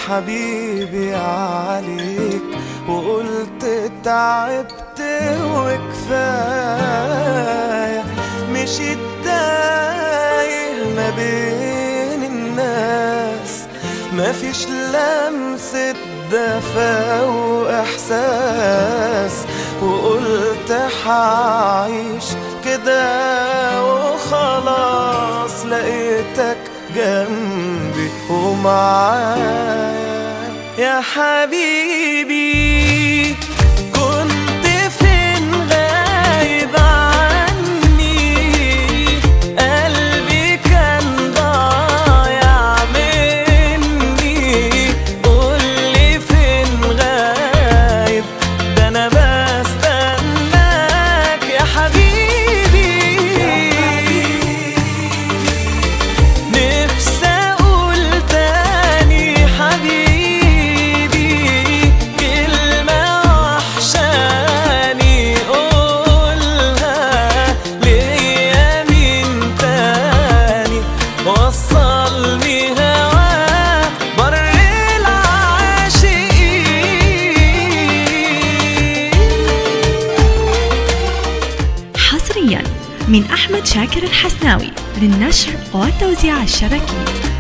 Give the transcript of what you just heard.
حبيبي عليك وقلت تعبت وكفاية مشيت تايه ما بين الناس مفيش لمسة دفا وإحساس وقلت حعيش كده وخلاص لقيتك جنبي ومعايا يا حبيبي كنت فين غايب عني قلبي كان ضايع مني قولي فين غايب ده انا بستناك يا حبيبي نفسي اقول تاني حبيبي كلمة وحشاني قولها ليا مين تاني وصلني هوا بر العاشقين حصريا من أحمد شاكر الحسناوي للنشر والتوزيع الشبكي